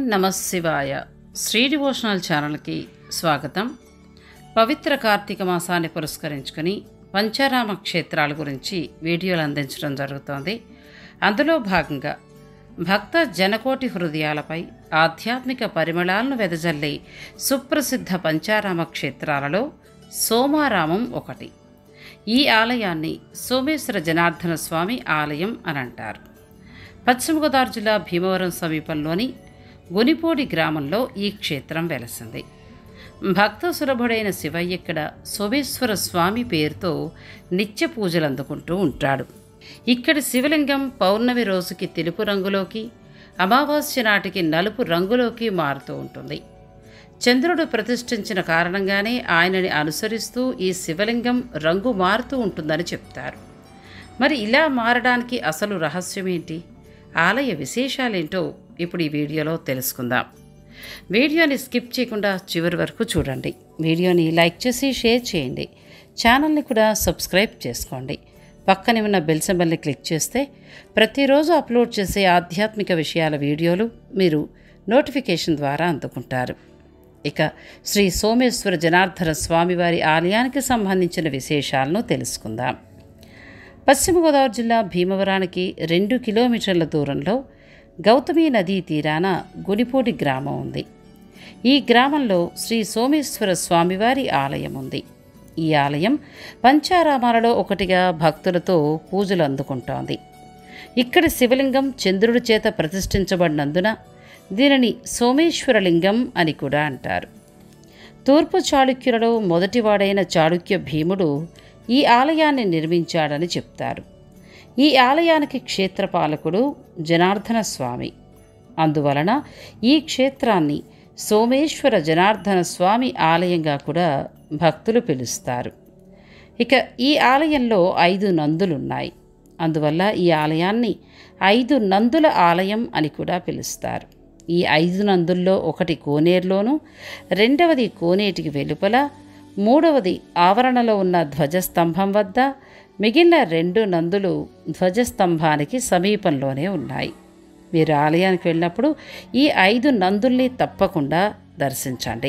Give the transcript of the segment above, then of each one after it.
నమ శివాయ శ్రీ డివోషనల్ ఛానల్కి స్వాగతం పవిత్ర కార్తీక మాసాన్ని పురస్కరించుకొని పంచారామ క్షేత్రాల గురించి వీడియోలు అందించడం జరుగుతోంది అందులో భాగంగా భక్త జనకోటి హృదయాలపై ఆధ్యాత్మిక పరిమళాలను వెదజల్లే సుప్రసిద్ధ పంచారామ క్షేత్రాలలో సోమారామం ఒకటి ఈ ఆలయాన్ని సోమేశ్వర జనార్దన స్వామి ఆలయం అని అంటారు పశ్చిమ గోదావరి జిల్లా భీమవరం సమీపంలోని గునిపోడి గ్రామంలో ఈ క్షేత్రం వెలసింది భక్త సులభుడైన శివయ్య ఇక్కడ సోమేశ్వర స్వామి పేరుతో నిత్య పూజలు అందుకుంటూ ఉంటాడు ఇక్కడి శివలింగం పౌర్ణమి రోజుకి తెలుపు రంగులోకి అమావాస్య నాటికి నలుపు రంగులోకి మారుతూ ఉంటుంది చంద్రుడు ప్రతిష్ఠించిన కారణంగానే ఆయనని అనుసరిస్తూ ఈ శివలింగం రంగు మారుతూ ఉంటుందని చెప్తారు మరి ఇలా మారడానికి అసలు రహస్యం ఏంటి ఆలయ విశేషాలేంటో ఇప్పుడు ఈ వీడియోలో తెలుసుకుందాం వీడియోని స్కిప్ చేయకుండా చివరి వరకు చూడండి వీడియోని లైక్ చేసి షేర్ చేయండి ఛానల్ని కూడా సబ్స్క్రైబ్ చేసుకోండి పక్కనే ఉన్న బెల్ సింబల్ని క్లిక్ చేస్తే ప్రతిరోజు అప్లోడ్ చేసే ఆధ్యాత్మిక విషయాల వీడియోలు మీరు నోటిఫికేషన్ ద్వారా అందుకుంటారు ఇక శ్రీ సోమేశ్వర జనార్దన స్వామివారి ఆలయానికి సంబంధించిన విశేషాలను తెలుసుకుందాం పశ్చిమ గోదావరి జిల్లా భీమవరానికి రెండు కిలోమీటర్ల దూరంలో గౌతమి నదీ తీరాన గునిపూడి గ్రామం ఉంది ఈ గ్రామంలో శ్రీ సోమేశ్వర స్వామివారి ఆలయం ఉంది ఈ ఆలయం పంచారామాలలో ఒకటిగా భక్తులతో పూజలు అందుకుంటోంది ఇక్కడి శివలింగం చంద్రుడి చేత ప్రతిష్ఠించబడినందున దీనిని సోమేశ్వరలింగం అని కూడా అంటారు తూర్పు చాళుక్యులలో మొదటివాడైన చాళుక్య భీముడు ఈ ఆలయాన్ని నిర్మించాడని చెప్తారు ఈ ఆలయానికి క్షేత్రపాలకుడు జనార్దన స్వామి అందువలన ఈ క్షేత్రాన్ని సోమేశ్వర జనార్దన స్వామి ఆలయంగా కూడా భక్తులు పిలుస్తారు ఇక ఈ ఆలయంలో ఐదు నందులున్నాయి అందువల్ల ఈ ఆలయాన్ని ఐదు నందుల ఆలయం అని కూడా పిలుస్తారు ఈ ఐదు నందుల్లో ఒకటి కోనేరులోను రెండవది కోనేటికి వెలుపల మూడవది ఆవరణలో ఉన్న ధ్వజస్తంభం వద్ద మిగిలిన రెండు నందులు ధ్వజస్తంభానికి సమీపంలోనే ఉన్నాయి మీరు ఆలయానికి వెళ్ళినప్పుడు ఈ ఐదు నందుల్ని తప్పకుండా దర్శించండి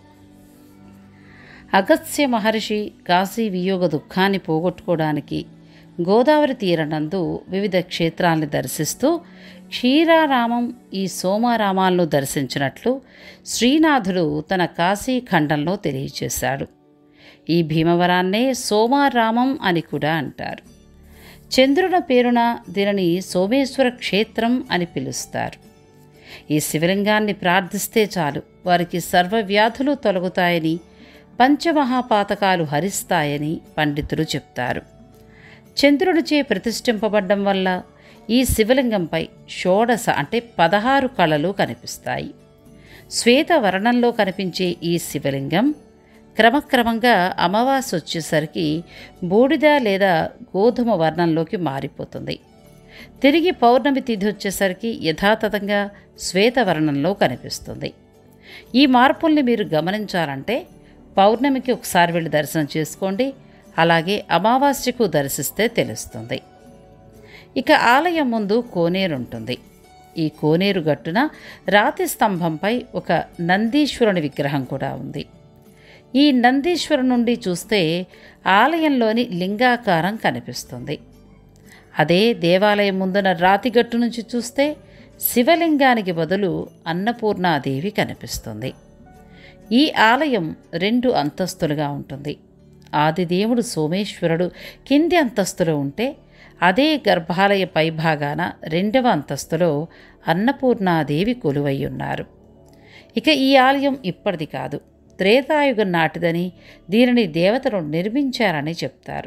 అగస్త్య మహర్షి కాశీ వియోగ దుఃఖాన్ని పోగొట్టుకోవడానికి గోదావరి తీరనందు వివిధ క్షేత్రాల్ని దర్శిస్తూ క్షీరారామం ఈ సోమారామాలను దర్శించినట్లు శ్రీనాథుడు తన కాశీ ఖండంలో తెలియచేశాడు ఈ భీమవరాన్నే సోమారామం అని కూడా అంటారు చంద్రుని పేరున దీనిని సోమేశ్వర క్షేత్రం అని పిలుస్తారు ఈ శివలింగాన్ని ప్రార్థిస్తే చాలు వారికి సర్వవ్యాధులు తొలగుతాయని పంచమహాపాతకాలు హరిస్తాయని పండితులు చెప్తారు చంద్రుడిచే ప్రతిష్ఠింపబడ్డం వల్ల ఈ శివలింగంపై షోడశ అంటే పదహారు కళలు కనిపిస్తాయి శ్వేత వర్ణంలో కనిపించే ఈ శివలింగం క్రమక్రమంగా అమావాస్య వచ్చేసరికి బూడిద లేదా గోధుమ వర్ణంలోకి మారిపోతుంది తిరిగి పౌర్ణమి తిథి వచ్చేసరికి యథాతథంగా శ్వేతవర్ణంలో కనిపిస్తుంది ఈ మార్పుల్ని మీరు గమనించాలంటే పౌర్ణమికి ఒకసారి వెళ్ళి దర్శనం చేసుకోండి అలాగే అమావాస్యకు దర్శిస్తే తెలుస్తుంది ఇక ఆలయం ముందు కోనేరు ఉంటుంది ఈ కోనేరు గట్టున రాతి స్తంభంపై ఒక నందీశ్వరుని విగ్రహం కూడా ఉంది ఈ నందీశ్వరు నుండి చూస్తే ఆలయంలోని లింగాకారం కనిపిస్తుంది అదే దేవాలయం ముందున రాతిగట్టు నుంచి చూస్తే శివలింగానికి బదులు అన్నపూర్ణాదేవి కనిపిస్తుంది ఈ ఆలయం రెండు అంతస్తులుగా ఉంటుంది ఆదిదేవుడు సోమేశ్వరుడు కింది అంతస్తులో ఉంటే అదే గర్భాలయ పైభాగాన రెండవ అంతస్తులో అన్నపూర్ణాదేవి కొలువై ఉన్నారు ఇక ఈ ఆలయం ఇప్పటిది కాదు త్రేతాయుగం నాటిదని దీనిని దేవతలు నిర్మించారని చెప్తారు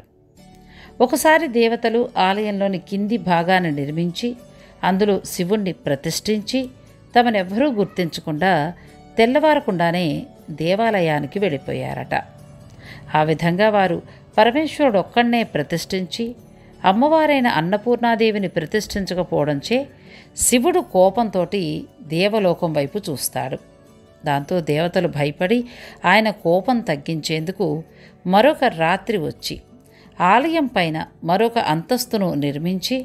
ఒకసారి దేవతలు ఆలయంలోని కింది భాగాన్ని నిర్మించి అందులో శివుణ్ణి ప్రతిష్ఠించి తమనెవ్వరూ గుర్తించకుండా తెల్లవారకుండానే దేవాలయానికి వెళ్ళిపోయారట ఆ విధంగా వారు పరమేశ్వరుడు ఒక్కడనే ప్రతిష్ఠించి అమ్మవారైన అన్నపూర్ణాదేవిని ప్రతిష్ఠించకపోవడంచే శివుడు కోపంతో దేవలోకం వైపు చూస్తాడు దాంతో దేవతలు భయపడి ఆయన కోపం తగ్గించేందుకు మరొక రాత్రి వచ్చి ఆలయం పైన మరొక అంతస్తును నిర్మించి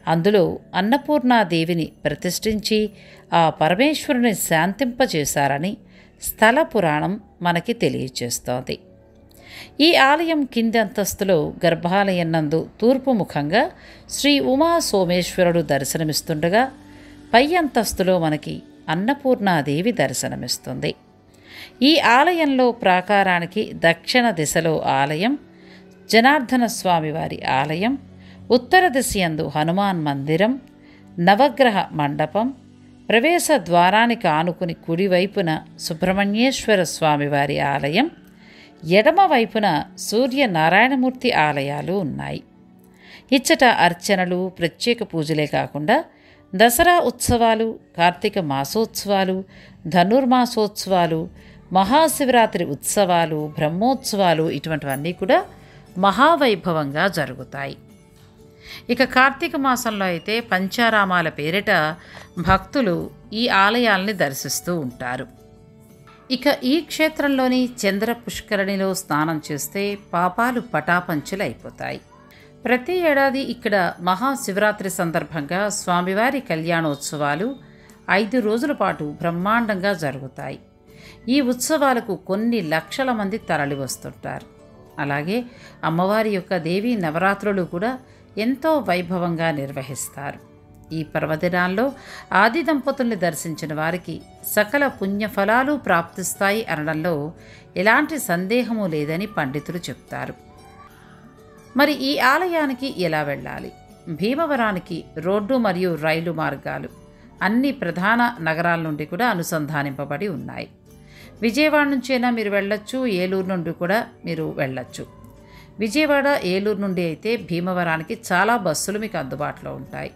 అందులో అన్నపూర్ణాదేవిని ప్రతిష్ఠించి ఆ పరమేశ్వరుని శాంతింపచేశారని స్థల పురాణం మనకి తెలియచేస్తోంది ఈ ఆలయం కింది అంతస్తులో గర్భాలయం నందు తూర్పు ముఖంగా శ్రీ ఉమా సోమేశ్వరుడు దర్శనమిస్తుండగా పై అంతస్తులో మనకి అన్నపూర్ణాదేవి దర్శనమిస్తుంది ఈ ఆలయంలో ప్రాకారానికి దక్షిణ దిశలో ఆలయం జనార్దన స్వామివారి ఆలయం ఉత్తర దిశయందు హనుమాన్ మందిరం నవగ్రహ మండపం ప్రవేశ ద్వారానికి ఆనుకుని కుడివైపున సుబ్రహ్మణ్యేశ్వర స్వామివారి ఆలయం ఎడమ వైపున సూర్యనారాయణమూర్తి ఆలయాలు ఉన్నాయి ఇచ్చట అర్చనలు ప్రత్యేక పూజలే కాకుండా దసరా ఉత్సవాలు కార్తీక మాసోత్సవాలు ధనుర్మాసోత్సవాలు మహాశివరాత్రి ఉత్సవాలు బ్రహ్మోత్సవాలు ఇటువంటివన్నీ కూడా మహావైభవంగా జరుగుతాయి ఇక కార్తీక మాసంలో అయితే పంచారామాల పేరిట భక్తులు ఈ ఆలయాల్ని దర్శిస్తూ ఉంటారు ఇక ఈ క్షేత్రంలోని చంద్ర పుష్కరిణిలో స్నానం చేస్తే పాపాలు పటాపంచులు అయిపోతాయి ప్రతి ఏడాది ఇక్కడ మహాశివరాత్రి సందర్భంగా స్వామివారి కళ్యాణోత్సవాలు ఐదు రోజుల పాటు బ్రహ్మాండంగా జరుగుతాయి ఈ ఉత్సవాలకు కొన్ని లక్షల మంది తరలి వస్తుంటారు అలాగే అమ్మవారి యొక్క దేవీ నవరాత్రులు కూడా ఎంతో వైభవంగా నిర్వహిస్తారు ఈ పర్వదినాల్లో ఆది దంపతుల్ని దర్శించిన వారికి సకల పుణ్యఫలాలు ప్రాప్తిస్తాయి అనడంలో ఎలాంటి సందేహము లేదని పండితులు చెప్తారు మరి ఈ ఆలయానికి ఎలా వెళ్ళాలి భీమవరానికి రోడ్డు మరియు రైలు మార్గాలు అన్ని ప్రధాన నగరాల నుండి కూడా అనుసంధానింపబడి ఉన్నాయి విజయవాడ నుంచైనా మీరు వెళ్ళొచ్చు ఏలూరు నుండి కూడా మీరు వెళ్ళొచ్చు విజయవాడ ఏలూరు నుండి అయితే భీమవరానికి చాలా బస్సులు మీకు అందుబాటులో ఉంటాయి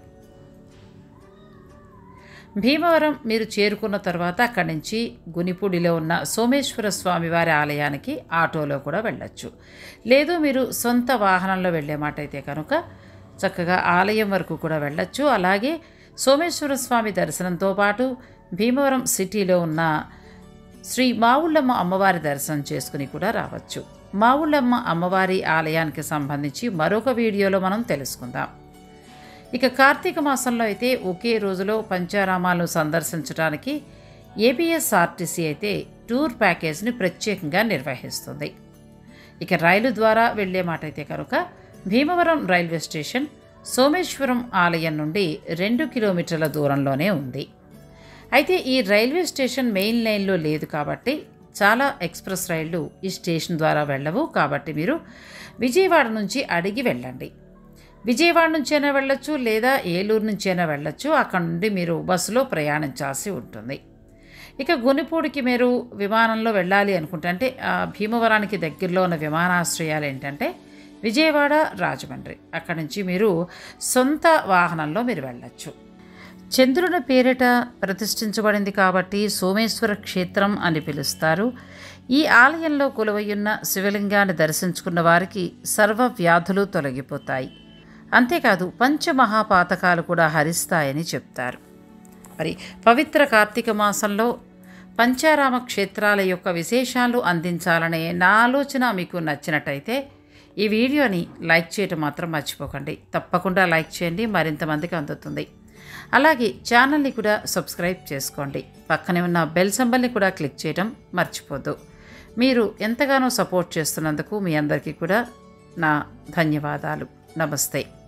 భీమవరం మీరు చేరుకున్న తర్వాత అక్కడి నుంచి గునిపూడిలో ఉన్న సోమేశ్వర స్వామి వారి ఆలయానికి ఆటోలో కూడా వెళ్ళొచ్చు లేదు మీరు సొంత వాహనంలో వెళ్ళే మాట అయితే కనుక చక్కగా ఆలయం వరకు కూడా వెళ్ళొచ్చు అలాగే సోమేశ్వర స్వామి దర్శనంతో పాటు భీమవరం సిటీలో ఉన్న శ్రీ మావుళ్ళమ్మ అమ్మవారి దర్శనం చేసుకుని కూడా రావచ్చు మావుళ్ళమ్మ అమ్మవారి ఆలయానికి సంబంధించి మరొక వీడియోలో మనం తెలుసుకుందాం ఇక కార్తీక మాసంలో అయితే ఒకే రోజులో పంచారామాలను సందర్శించడానికి ఏబిఎస్ఆర్టీసీ అయితే టూర్ ప్యాకేజ్ని ప్రత్యేకంగా నిర్వహిస్తుంది ఇక రైలు ద్వారా వెళ్ళే మాట అయితే కనుక భీమవరం రైల్వే స్టేషన్ సోమేశ్వరం ఆలయం నుండి రెండు కిలోమీటర్ల దూరంలోనే ఉంది అయితే ఈ రైల్వే స్టేషన్ మెయిన్ లైన్లో లేదు కాబట్టి చాలా ఎక్స్ప్రెస్ రైళ్లు ఈ స్టేషన్ ద్వారా వెళ్ళవు కాబట్టి మీరు విజయవాడ నుంచి అడిగి వెళ్ళండి విజయవాడ నుంచైనా వెళ్ళొచ్చు లేదా ఏలూరు నుంచైనా వెళ్ళొచ్చు అక్కడ నుండి మీరు బస్సులో ప్రయాణించాల్సి ఉంటుంది ఇక గునిపూడికి మీరు విమానంలో వెళ్ళాలి అనుకుంటే అంటే ఆ భీమవరానికి దగ్గరలో ఉన్న విమానాశ్రయాలు ఏంటంటే విజయవాడ రాజమండ్రి అక్కడి నుంచి మీరు సొంత వాహనంలో మీరు వెళ్ళొచ్చు చంద్రుని పేరిట ప్రతిష్ఠించబడింది కాబట్టి సోమేశ్వర క్షేత్రం అని పిలుస్తారు ఈ ఆలయంలో కొలువయ్యున్న శివలింగాన్ని దర్శించుకున్న వారికి సర్వ వ్యాధులు తొలగిపోతాయి అంతేకాదు పంచమహాపాతకాలు కూడా హరిస్తాయని చెప్తారు మరి పవిత్ర కార్తీక మాసంలో పంచారామ క్షేత్రాల యొక్క విశేషాలు అందించాలనే నా ఆలోచన మీకు నచ్చినట్టయితే ఈ వీడియోని లైక్ చేయటం మాత్రం మర్చిపోకండి తప్పకుండా లైక్ చేయండి మరింత మందికి అందుతుంది అలాగే ఛానల్ని కూడా సబ్స్క్రైబ్ చేసుకోండి పక్కనే ఉన్న బెల్ సింబల్ని కూడా క్లిక్ చేయడం మర్చిపోద్దు మీరు ఎంతగానో సపోర్ట్ చేస్తున్నందుకు మీ అందరికీ కూడా నా ధన్యవాదాలు నమస్తే